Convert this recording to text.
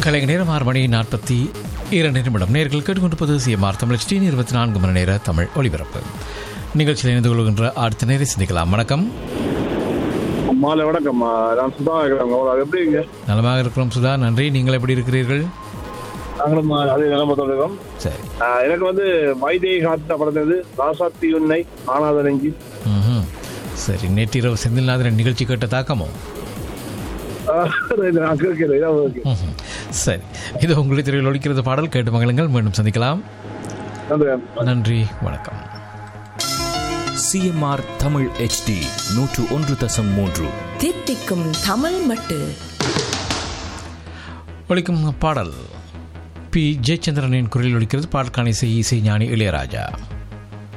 கலைஞர் நேரம் ஆறு மணி நாற்பத்தி இரண்டு நிமிடம் நேர்கள் கேட்டுக்கொண்டிருப்பது சிஎம்ஆர் தமிழ் டி இருபத்தி நான்கு மணி நேர தமிழ் ஒளிபரப்பு நிகழ்ச்சியில் இணைந்து கொள்கின்ற அடுத்த நேரை சிந்திக்கலாம் வணக்கம் மாலை வணக்கம் நான் சுதா இருக்கிறேன் அது எப்படிங்க நலமாக இருக்கிறோம் சுதா நன்றி நீங்கள் எப்படி இருக்கிறீர்கள் நாங்களும் அதே நிலைமத்தோட இருக்கோம் சரி ஆஹ் எனக்கு வந்து வைதேகி காத்த படத்தது ராசாத்தி உன்னை ஆனாத நெஞ்சி ம்ஹும். சரி நேற்றிரவு செந்தில்நாதன் நிகழ்ச்சி கேட்ட தாக்கமோ ஆஹ் இது நான் கேட்கிறேன் இதான் ஓகே ம்ஹும். சரி இது உங்களை திரையில் ஒழிக்கிறது பாடல் கேட்டு மகளுங்கள் மீண்டும் சந்திக்கலாம் நன்றி நன்றி வணக்கம் சிஎம்ஆர் தமிழ் ஹெச்டி நூற்று ஒன்று தசம் மூன்று தித்திக்கும் தமிழ் மட்டு ஒழிக்கும் பாடல் பி ஜெயச்சந்திரனின் குரலில் ஒழிக்கிறது பாடல்கான இசை இசை ஞானி இளையராஜா